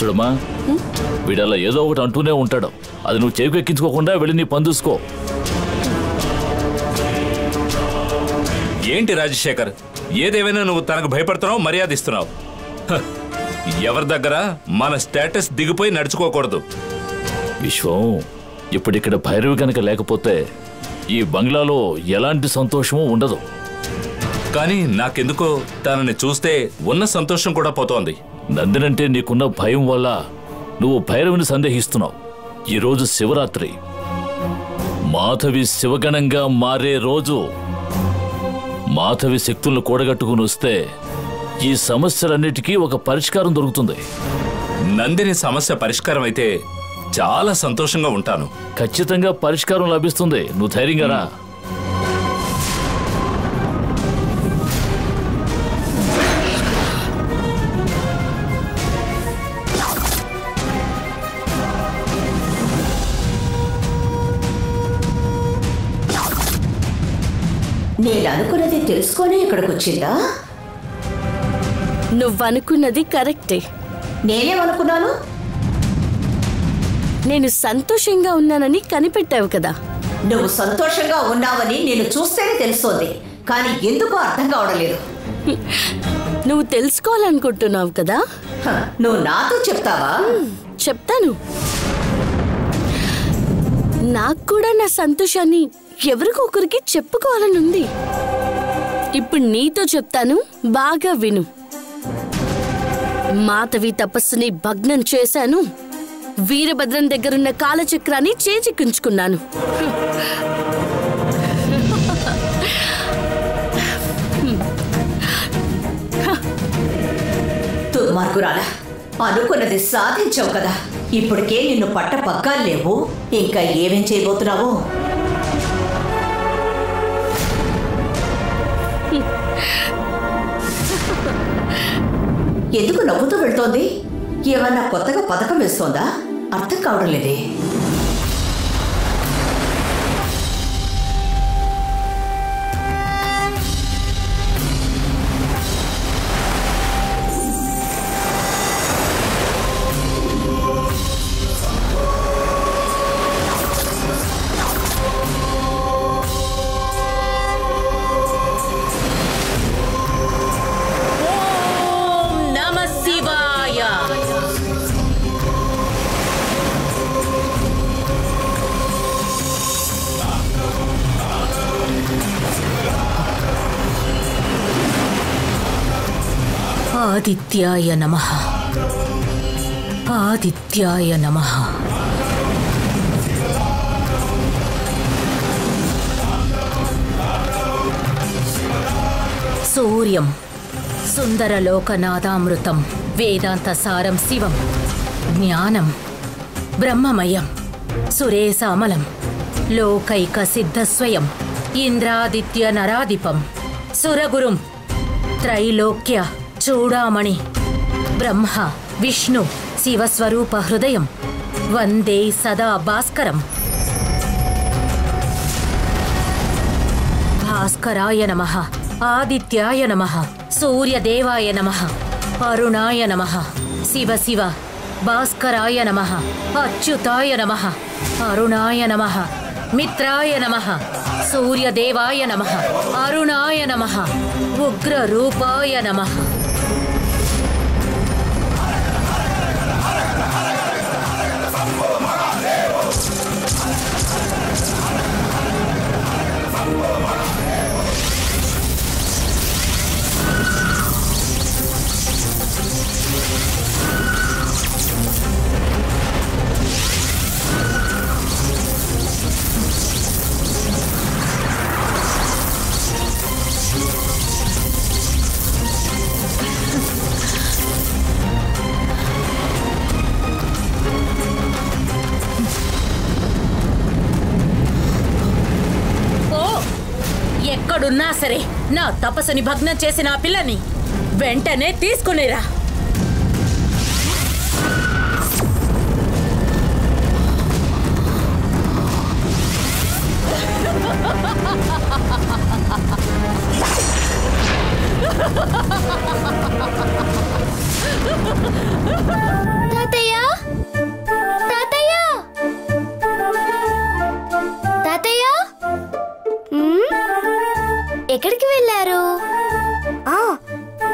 చూడమ్మా వీడలా ఏదో ఒకటి అంటూనే ఉంటాడు అది నువ్వు చెవికెక్కించుకోకుండా వెళ్ళి నీ పని చూసుకో ఏంటి రాజశేఖర్ ఏదేమైనా నువ్వు తనకు భయపడుతున్నావు మర్యాద ఇస్తున్నావు హ, ఎవరి దగ్గర మన స్టేటస్ దిగిపోయి నడుచుకోకూడదు విశ్వం ఇప్పుడిక్కడ భైరవి కనుక లేకపోతే ఈ బంగ్లాలో ఎలాంటి సంతోషము ఉండదు కానీ నాకెందుకో తనని చూస్తే ఉన్న సంతోషం కూడా పోతోంది నందినంటే నీకున్న భయం వల్ల నువ్వు భైరవిని సందేహిస్తున్నావు ఈరోజు శివరాత్రి మాధవి శివగణంగా మారే రోజు మాధవి శక్తులను కూడగట్టుకుని వస్తే ఈ సమస్యలన్నిటికీ ఒక పరిష్కారం దొరుకుతుంది నందిని సమస్య పరిష్కారం అయితే చాలా సంతోషంగా ఉంటాను ఖచ్చితంగా పరిష్కారం లభిస్తుంది నువ్వు ధైర్యంగా రా నేను అనుకున్నది తెలుసుకొని ఇక్కడికి వచ్చిందా నువ్వనుకున్నది కరెక్టే నేనేమనుకున్నాను నేను సంతోషంగా ఉన్నానని కనిపెట్టావు కదా నువ్వు సంతోషంగా ఉన్నావని నేను చూస్తేనే తెలుస్తోంది కానీ ఎందుకో అర్థం కావడం లేదు నువ్వు తెలుసుకోవాలనుకుంటున్నావు కదా హ, నువ్వు నాతో చెప్తావా చెప్తాను నాకు కూడా నా సంతోషాన్ని ఎవరికొకరికి చెప్పుకోవాలనుంది ఇప్పుడు నీతో చెప్తాను బాగా విను మాధవి తపస్సుని భగ్నం చేశాను వీరభద్రం దగ్గరున్న కాలచక్రాన్ని చేజిక్కించుకున్నాను దుర్మార్గురాలా అనుకున్నది సాధించావు కదా ఇప్పటికే నిన్ను పట్ట పగ్గాలు లేవు ఇంకా ఏమేం చేయబోతున్నావో ఎందుకు నవ్వుతూ వెళ్తోంది ఏమన్నా కొత్తగా పథకం వేస్తోందా అర్థం కావడం లేదే నమ శివాయ ఆదిత్యాయ నమ ఆదిత్యాయ నమ సూర్యం సుందరలోకనాదామృతం వేదాంత సారం శివం జ్ఞానం బ్రహ్మమయం సురేశామలం లోకైక సిద్ధస్వయం ఇంద్రాదిత్య నరాధిపం సురగురుం త్రైలోక్య చూడామణి బ్రహ్మ విష్ణు శివస్వరూప హృదయం వందే సదా భాస్కరం భాస్కరాయ నమ ఆదిత్యాయ నమ సూర్యదేవాయ నమ అరుణాయ నమ శివ శివ భాస్కరాయ నమ అచ్యుతాయ నమ అరుణాయ నమ మిత్రాయ నమ సూర్యదేవాయ నమ అరుణాయ నమ ఉగ్రరూపాయ నమ ఓ ఎక్కడున్నా సరే నా తపస్సుని భగ్నం చేసిన ఆ పిల్లని వెంటనే తీసుకునేరా తాతయ్య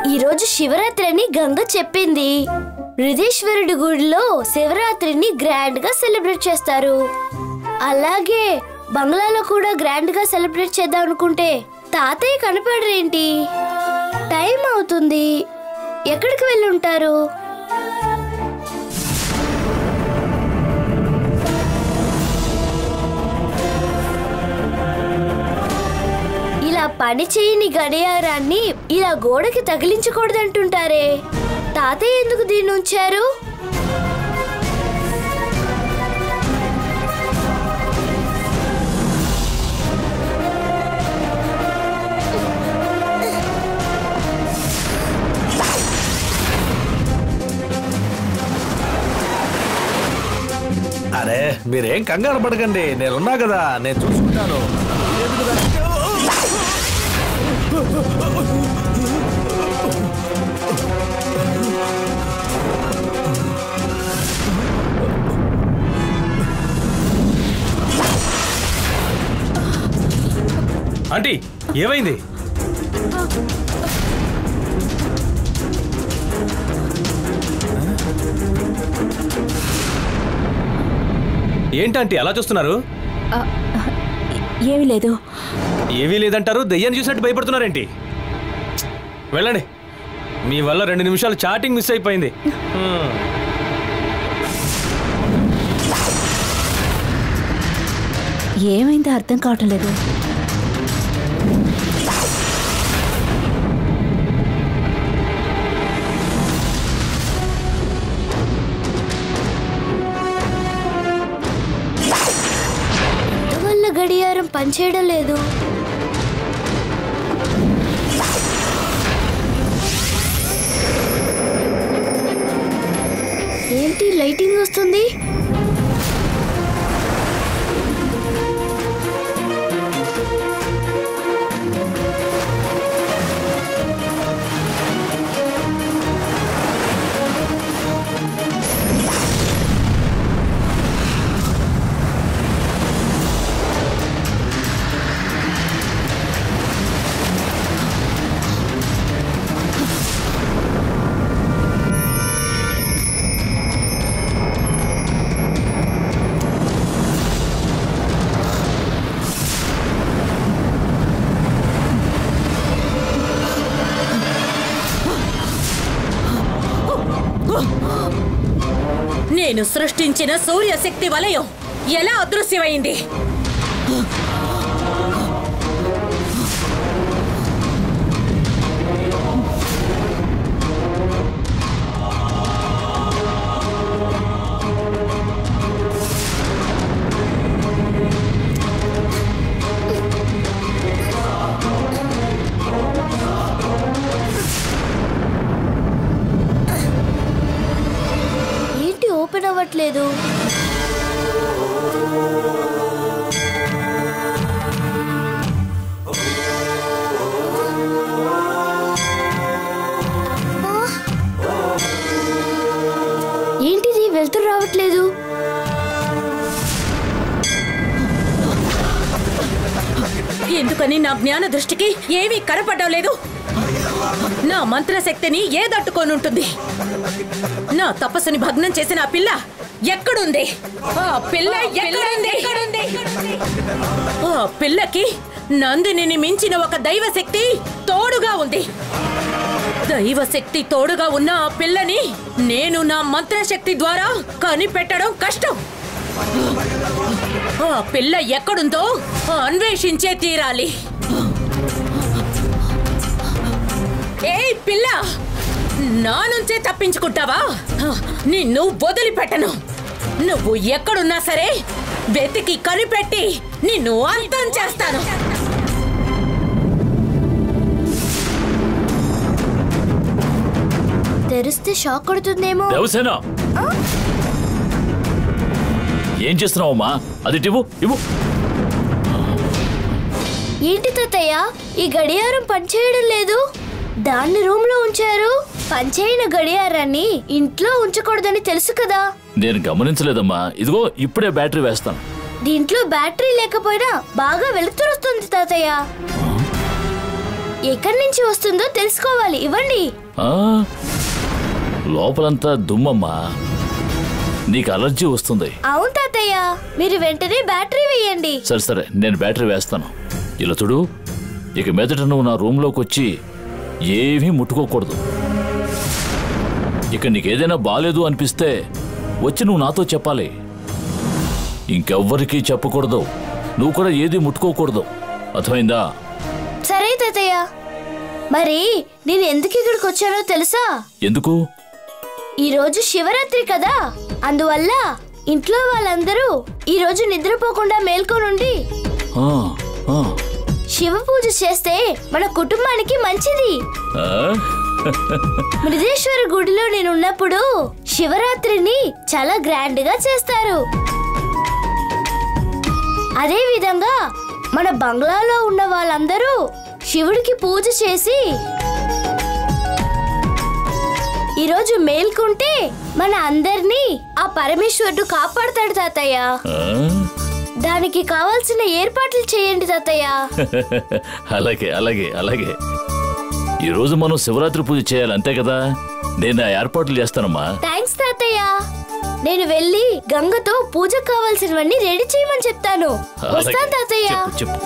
ఈరోజు శివరాత్రి అని గంగ చెప్పింది బృహదీశ్వరుడి గుడిలో శివరాత్రిని గ్రాండ్ గా సెలబ్రేట్ చేస్తారు అలాగే బంగ్లాలో కూడా గ్రాండ్ గా సెలబ్రేట్ చేద్దాం అనుకుంటే తాతయ్య కనపడరేంటి టైం అవుతుంది ఎక్కడికి వెళ్ళి ఉంటారు ఇలా పని చేయని గడియారాన్ని ఇలా గోడకి తగిలించకూడదంటుంటారే తాతయ్య ఎందుకు దీన్ని ఉంచారు అరే మీరేం కంగారు పడకండి నేనున్నా కదా నేను చూసుకుంటాను ఆంటీ ఏమైంది ఏంటంటే అలా చూస్తున్నారు ఏమీ లేదు ఏమీ లేదంటారు దెయ్యాన్ని చూసినట్టు భయపడుతున్నారేంటి వెళ్ళండి మీ వల్ల రెండు నిమిషాలు చాటింగ్ మిస్ అయిపోయింది హ్మ్. ఏమైందో అర్థం కావటం లేదు వల్ల గడియారం పనిచేయడం లేదు ఏంటి లైటింగ్ వస్తుంది నేను సృష్టించిన సూర్యశక్తి వలయం ఎలా అదృశ్యమైంది ఏంటి ఓపెన్ అవ్వట్లేదు ఏంటిది వెళ్తూ రావట్లేదు ఎందుకని నా జ్ఞాన దృష్టికి ఏమీ కనపడడం లేదు నా మంత్రశక్తిని ఏదట్టుకొని ఉంటుంది నా తపస్సుని భగ్నం చేసిన ఆ పిల్ల ఎక్కడుంది ఆ పిల్ల ఎక్కడుంది ఆ పిల్లకి నందినిని మించిన ఒక దైవశక్తి తోడుగా ఉంది దైవశక్తి తోడుగా ఉన్న ఆ పిల్లని నేను నా మంత్రశక్తి ద్వారా కనిపెట్టడం కష్టం ఆ పిల్ల ఎక్కడుందో అన్వేషించే తీరాలి ఏయ్ పిల్ల నా నుంచే తప్పించుకుంటావా నిన్ను వదిలిపెట్టను నువ్వు ఎక్కడున్నా సరే వెతికి కనిపెట్టి నిన్ను అంతం చేస్తాను తెరిస్తే షాక్ కొడుతుందేమో దేవసేన ఏం చేస్తున్నావమ్మా అది ఇవ్వు ఇవ్వు ఏంటి తాతయ్య ఈ గడియారం పనిచేయడం లేదు దాన్ని రూమ్ లో ఉంచారు పనిచేయని గడియారాన్ని ఇంట్లో ఉంచకూడదని తెలుసు కదా నేను గమనించలేదమ్మా ఇదిగో ఇప్పుడే బ్యాటరీ వేస్తాను దీంట్లో బ్యాటరీ లేకపోయినా బాగా వెలుతురు వస్తుంది తాతయ్య ఎక్కడి నుంచి వస్తుందో తెలుసుకోవాలి ఇవ్వండి ఆ? లోపలంతా దుమ్మమ్మా నీకు అలర్జీ వస్తుంది అవును తాతయ్య మీరు వెంటనే బ్యాటరీ వేయండి సరే సరే నేను బ్యాటరీ వేస్తాను ఇలా చూడు ఇక మీదట నువ్వు నా రూమ్లోకి వచ్చి ఏమీ ముట్టుకోకూడదు ఇక నీకేదైనా బాలేదు అనిపిస్తే వచ్చి నువ్వు నాతో చెప్పాలి ఇంకెవ్వరికీ చెప్పకూడదు నువ్వు కూడా ఏది ముట్టుకోకూడదు అర్థమైందా సరే తాతయ్య మరి నేను ఎందుకు ఇక్కడికి వచ్చానో తెలుసా ఎందుకు ఈ రోజు శివరాత్రి కదా అందువల్ల ఇంట్లో వాళ్ళందరూ ఈ రోజు నిద్రపోకుండా మేల్కొనుండి ఆ, ఆ, శివ పూజ చేస్తే మన కుటుంబానికి మంచిది ఆ? మృదేశ్వర గుడిలో నేను ఉన్నప్పుడు శివరాత్రిని చాలా గ్రాండ్ గా చేస్తారు అదే విధంగా మన బంగ్లాలో ఉన్న వాళ్ళందరూ శివుడికి పూజ చేసి ఈరోజు మేల్కుంటే మన అందరినీ ఆ పరమేశ్వరుడు కాపాడతాడు తాతయ్య ఆ? దానికి కావాల్సిన ఏర్పాట్లు చేయండి తాతయ్య అలాగే అలాగే అలాగే ఈరోజు మనం శివరాత్రి పూజ చేయాలి అంతే కదా నేను ఆ ఏర్పాట్లు చేస్తానమ్మా థ్యాంక్స్ తాతయ్య నేను వెళ్ళి గంగతో పూజకు కావాల్సినవన్నీ రెడీ చేయమని చెప్తాను అలాగే. వస్తాను తాతయ్య చెప్పు చెప్పు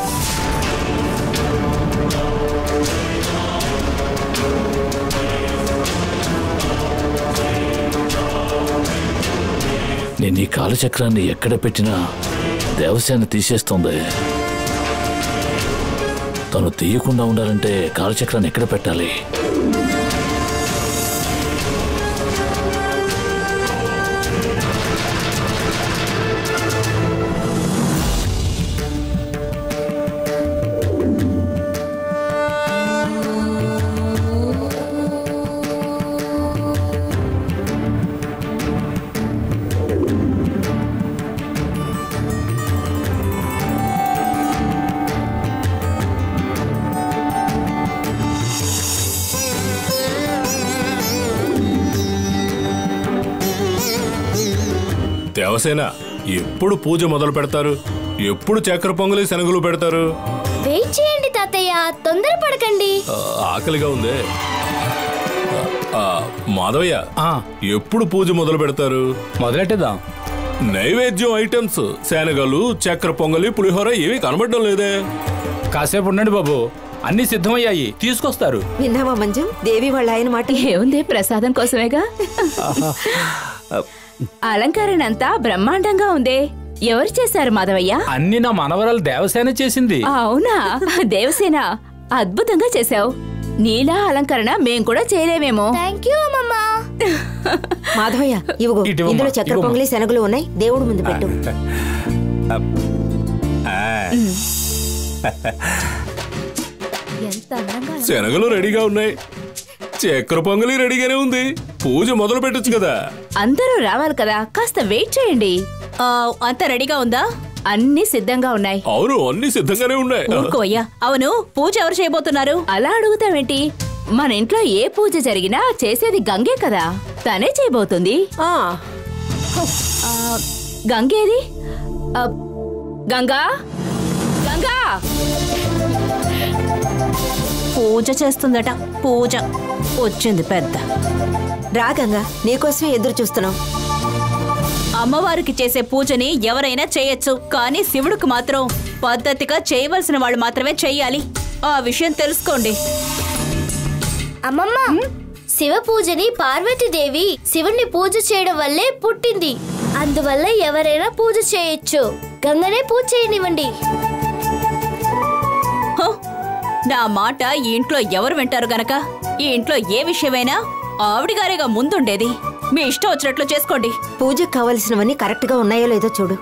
నేను ఈ కాలచక్రాన్ని ఎక్కడ పెట్టినా దేవసేన తీసేస్తుంది తను తీయకుండా ఉండాలంటే కాలచక్రాన్ని ఎక్కడ పెట్టాలి దేవసేన ఎప్పుడు పూజ మొదలు పెడతారు ఎప్పుడు చక్కెర పొంగలి శనగలు పెడతారు వెయిట్ చేయండి తాతయ్య తొందరపడకండి ఆ, ఆకలిగా ఉందే ఆ, మాధవయ్య ఎప్పుడు పూజ మొదలు పెడతారు మొదలెట్టేద్దాం నైవేద్యం ఐటమ్స్ శనగలు చక్కెర పొంగలి పులిహోర ఏమీ కనబడడం లేదే కాసేపు ఉండండి బాబు అన్ని సిద్ధమయ్యాయి తీసుకొస్తారు విన్నావా మంజు దేవి వాళ్ళ ఆయన మాట ఏముంది ప్రసాదం కోసమేగా అలంకరణ అంతా బ్రహ్మాండంగా ఉందే ఎవరు చేశారు మాధవయ్య అన్ని నా మనవరాలు దేవసేన చేసింది అవునా దేవసేన అద్భుతంగా చేశావు నీలా అలంకరణ మేం కూడా చేయలేమేమో థ్యాంక్ యూ అమ్మమ్మ మాధవయ్య ఇవ్వగో ఇటు ఇవ్వమ్మా, ఇందులో చక్కెర ఇవ్వమ్మా. పొంగలి శనగలు ఉన్నాయి దేవుడు ముందు పెట్టు ఎంత అందంగా శనగలు రెడీగా ఉన్నాయి చక్కెర పొంగలి రెడీగానే ఉంది పూజ మొదలు పెట్టొచ్చు కదా అందరూ రావాలి కదా కాస్త వెయిట్ చేయండి ఆ, అంతా రెడీగా ఉందా అన్ని సిద్ధంగా ఉన్నాయి అవును అన్ని సిద్ధంగానే ఉన్నాయి ఊరుకోయ్యా అవును పూజ ఎవరు చేయబోతున్నారు అలా అడుగుతావేంటి మన ఇంట్లో ఏ పూజ జరిగినా చేసేది గంగే కదా తనే చేయబోతుంది ఆ, ఆ, గంగేది ఆ, గంగా గంగా పూజ చేస్తుందట పూజ వచ్చింది పెద్ద రా గంగా నీకోసమే ఎదురు చూస్తున్నాం అమ్మవారికి చేసే పూజని ఎవరైనా చేయొచ్చు కానీ శివుడికి మాత్రం పద్ధతిగా చేయవలసిన వాళ్ళు మాత్రమే చెయ్యాలి ఆ విషయం తెలుసుకోండి అమ్మమ్మ శివ పూజని పార్వతీదేవి శివుణ్ణి పూజ చేయడం వల్లే పుట్టింది అందువల్ల ఎవరైనా పూజ చేయొచ్చు గంగనే పూజ చేయనివ్వండి హ! నా మాట ఈ ఇంట్లో ఎవరు వింటారు గనక ఈ ఇంట్లో ఏ విషయమైనా ఆవిడిగారేగా ముందుండేది మీ ఇష్టం వచ్చినట్లు చేసుకోండి పూజకు కావలసినవన్నీ కరెక్ట్ గా ఉన్నాయో లేదో చూడు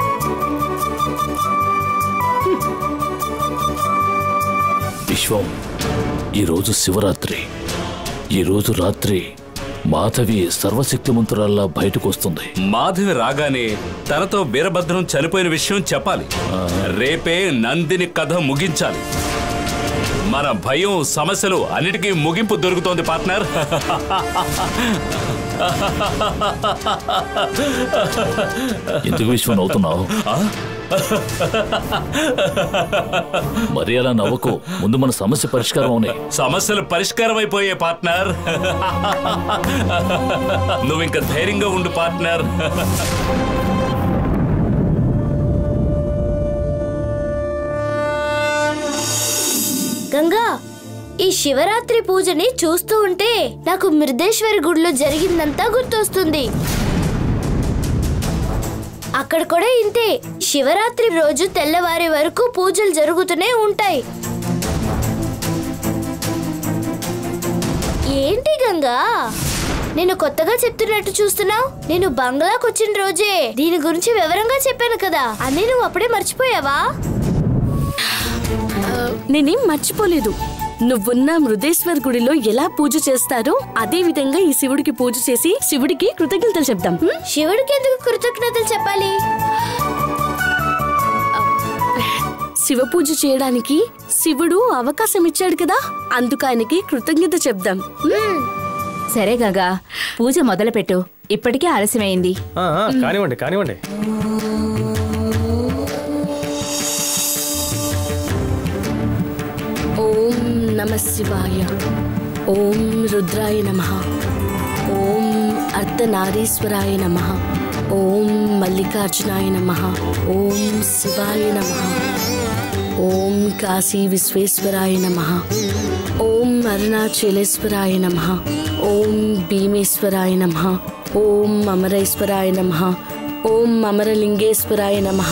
విశ్వం ఈరోజు శివరాత్రి ఈరోజు రాత్రి మాధవి సర్వశక్తిమంతురాల్లా బయటకు వస్తుంది మాధవి రాగానే తనతో వీరభద్రం చనిపోయిన విషయం చెప్పాలి రేపే నందిని కథ ముగించాలి మన భయం సమస్యలు అన్నిటికీ ముగింపు దొరుకుతోంది పార్ట్నర్ ఎందుకు విశ్వం అవుతున్నావు ఆ? మరి అలా నవ్వకు ముందు మన సమస్య పరిష్కారం అవునాయి సమస్యలు పరిష్కారం అయిపోయే పార్ట్నర్ నువ్వు ఇంకా ధైర్యంగా ఉండు పార్ట్నర్ గంగా ఈ శివరాత్రి పూజని చూస్తూ ఉంటే నాకు మృదేశ్వరి గుడిలో జరిగిందంతా గుర్తొస్తుంది అక్కడ కూడా ఇంతే శివరాత్రి రోజు తెల్లవారి వరకు పూజలు జరుగుతూనే ఉంటాయి ఏంటి గంగా నేను కొత్తగా చెప్తున్నట్టు చూస్తున్నావు నేను బంగ్లాకు వచ్చిన రోజే దీని గురించి వివరంగా చెప్పాను కదా అన్నీ నువ్వు అప్పుడే మర్చిపోయావా నేనేం మర్చిపోలేదు నువ్వున్న మృదేశ్వర్ గుడిలో ఎలా పూజ చేస్తారో అదే విధంగా ఈ శివుడికి పూజ చేసి శివుడికి కృతజ్ఞతలు చెప్దాం హ్మ్? శివుడికి ఎందుకు కృతజ్ఞతలు చెప్పాలి శివ పూజ చేయడానికి శివుడు అవకాశం ఇచ్చాడు కదా అందుకు ఆయనకి కృతజ్ఞత చెప్దాం హ్మ్? సరే గంగా పూజ మొదలుపెట్టు ఇప్పటికే ఆలస్యమైంది ఆ, ఆ, కానివ్వండి కానివ్వండి ఓం నమ శివాయ ఓం రుద్రాయ నమ ఓం అర్ధనారీశ్వరాయ నమ ఓం మల్లికార్జునాయ నమ ఓం శివాయ నమ ఓం కాశీ విశ్వేశ్వరాయ నమ ఓం అరుణాచలేశ్వరాయ నమ ఓం భీమేశ్వరాయ నమ ఓం అమరేశ్వరాయ నమ ఓం అమరలింగేశ్వరాయ నమ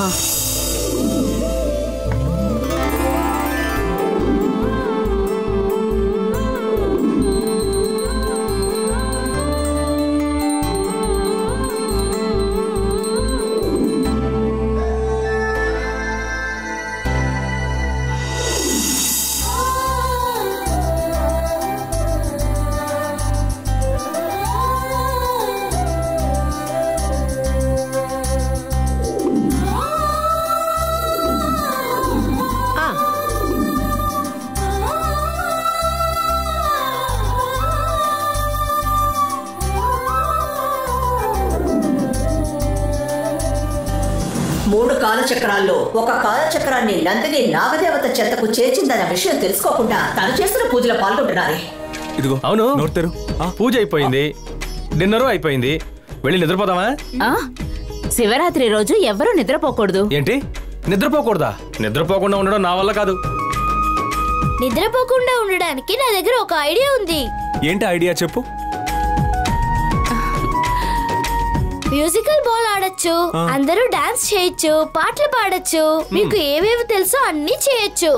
మూడు కాలచక్రాల్లో ఒక కాలచక్రాన్ని నందిని నాగదేవత చెత్తకు చేర్చిందన్న విషయం తెలుసుకోకుండా తను చేస్తున్న పూజలో పాల్గొంటున్నారే ఇదిగో అవును నోడతారు పూజ అయిపోయింది డిన్నరు అయిపోయింది వెళ్ళి నిద్రపోదామా ఆ? శివరాత్రి రోజు ఎవరూ నిద్రపోకూడదు ఏంటి నిద్రపోకూడదా నిద్రపోకుండా ఉండడం నా వల్ల కాదు నిద్రపోకుండా ఉండడానికి నా దగ్గర ఒక ఐడియా ఉంది ఏంటి ఐడియా చెప్పు మ్యూజికల్ బాల్ ఆడొచ్చు ఆ. అందరూ డాన్స్ చేయొచ్చు పాటలు పాడొచ్చు మీకు ఏవేవి తెలుసో అన్ని చేయొచ్చు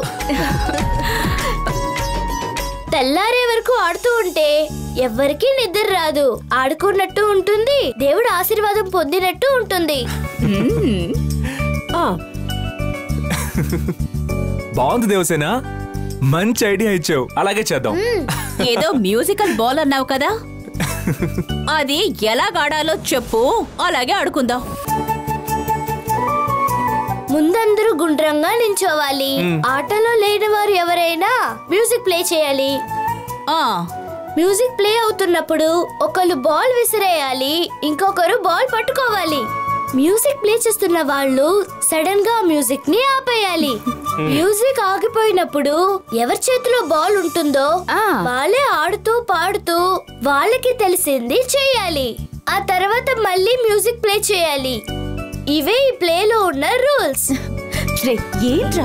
తెల్లారే వరకు ఆడుతూ ఉంటే ఎవ్వరికీ నిద్ర రాదు ఆడుకున్నట్టు ఉంటుంది దేవుడు ఆశీర్వాదం పొందినట్టు ఉంటుంది బాగుంది దేవసేన మంచి ఐడియా ఇచ్చావు అలాగే చేద్దాం ఏదో మ్యూజికల్ బాల్ అన్నావు కదా అది ఎలాగాడాలో చెప్పు అలాగే ఆడుకుందాం ముందందరూ గుండ్రంగా నించోవాలి మ్. ఆటలో లేని వారు ఎవరైనా మ్యూజిక్ ప్లే చేయాలి మ్యూజిక్ ప్లే అవుతున్నప్పుడు ఒకరు బాల్ విసిరేయాలి ఇంకొకరు బాల్ పట్టుకోవాలి మ్యూజిక్ ప్లే చేస్తున్న వాళ్ళు సడన్ గా మ్యూజిక్ ని ఆపేయాలి మ్యూజిక్ ఆగిపోయినప్పుడు ఎవరి చేతిలో బాల్ ఉంటుందో వాళ్ళే ఆడుతూ పాడుతూ వాళ్ళకి తెలిసింది చేయాలి ఆ తర్వాత మళ్ళీ మ్యూజిక్ ప్లే చేయాలి ఇవే ఈ ప్లేలో ఉన్న రూల్స్ ఏంట్రా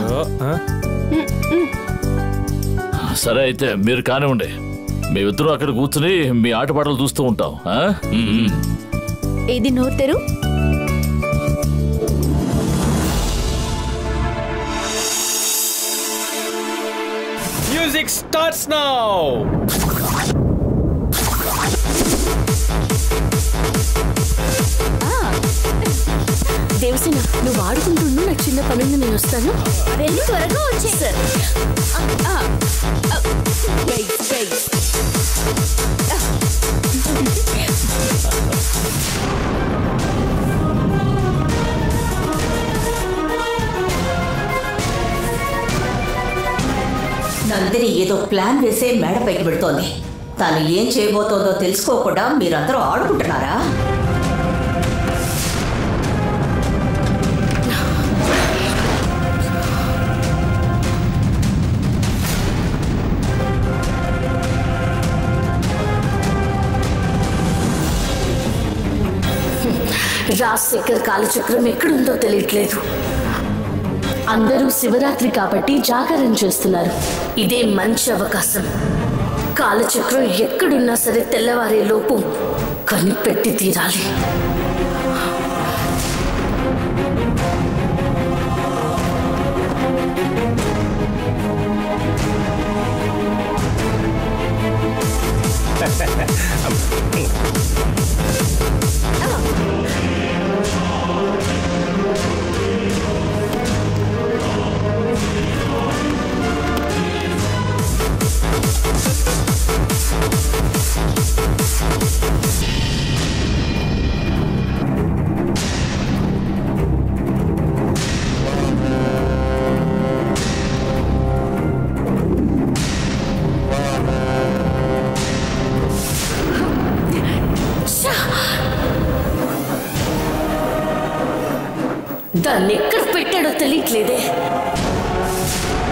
సరే అయితే మీరు కానివ్వండి మేమిద్దరం అక్కడ కూర్చుని మీ ఆటపాటలు చూస్తూ ఉంటాం ఆ? మ్మ్. ఇది నోరు మ్యూజిక్ స్టార్ట్స్ నౌ దేవసేన నువ్వు ఆడుకుంటుండు నాకు చిన్న పనుంది నేను వస్తాను వెళ్ళి త్వరగా వచ్చే నందిని ఏదో ప్లాన్ వేసే మేడపైకి పెడుతోంది తాను ఏం చేయబోతోందో తెలుసుకోకుండా మీరందరూ ఆడుకుంటున్నారా రాజశేఖర్ కాలచక్రం ఎక్కడుందో తెలియట్లేదు అందరూ శివరాత్రి కాబట్టి జాగరణ చేస్తున్నారు ఇదే మంచి అవకాశం కాలచక్రం ఎక్కడున్నా సరే తెల్లవారే లోపు కనిపెట్టి తీరాలి ఛా! దాన్ని ఎక్కడ పెట్టాడో తెలియట్లేదే